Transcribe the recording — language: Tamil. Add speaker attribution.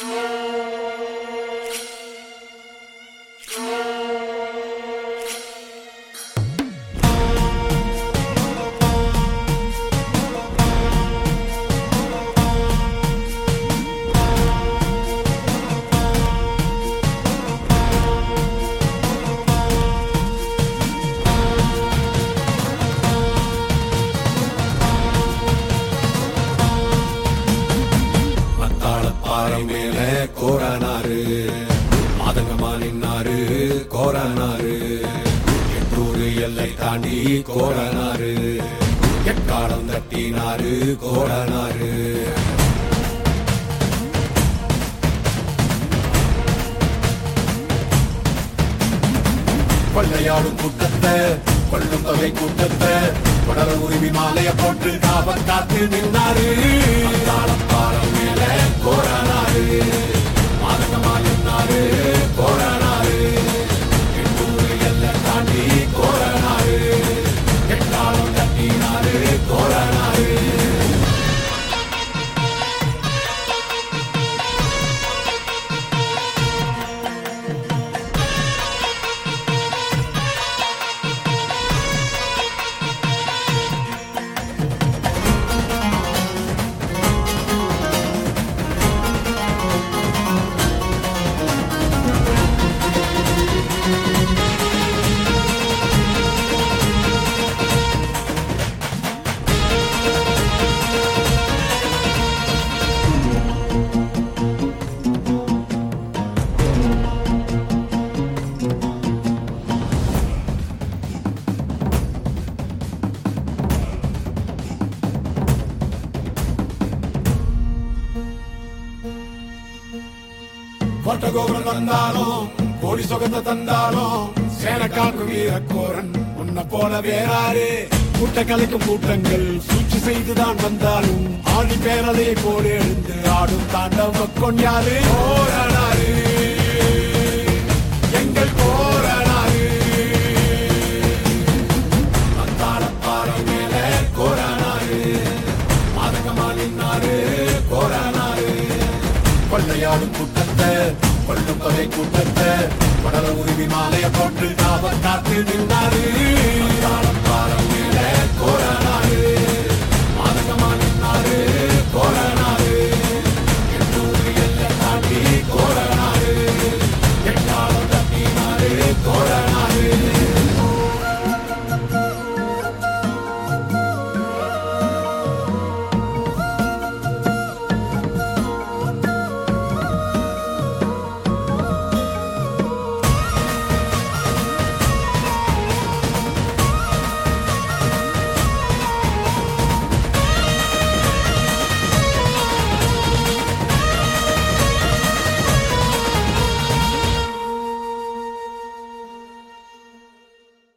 Speaker 1: மத்தாள பாறை மேல கோரானாரு மாதங்கமா நின்னாரு கோரானாரு எட்டூரு எல்லை தாண்டி கோரானாரு எக்காலம் தட்டினாரு கோரானாரு கொள்ளையாடும் கூட்டத்தை கொள்ளும் தொகை கூட்டத்தை தொடர உரிமை மாலைய போட்டு காவல் காத்து நின்னாரு தாளம் பாலம் மேல கோரானாரு மாதகமா நின்னாரு கோரானாரு எண்ணூறு எல்லை தாண்டி கோரானாரு எட்டாளம் கட்டினாரு கோரானாரு கோட்ட கோபுரம் தந்தாலும் கோடி சுகந்த தந்தாலும் சேனக்காக்கு வீரக்கோரன் உன்னை போல வேறாரு கூட்ட கலைக்கும் கூட்டங்கள் சூழ்ச்சி செய்துதான் வந்தாலும் ஆடி பேரலையை போல எழுந்து ஆடும் தாண்டவ கொண்டாரு போராடாரு எங்கள் போராடாரு மத்தாள பாறை மேல கோரானாரு மாதகமா நின்னாரு கோரானாரு கொள்ளையாடும் கூட்டத்தை கொள்ளும் தொகை கூட்டத்தை படல உரிமை மாலைய போட்டு காவல் காத்து நின்னாரு தாளம் பாரம் மேல கோரானாரு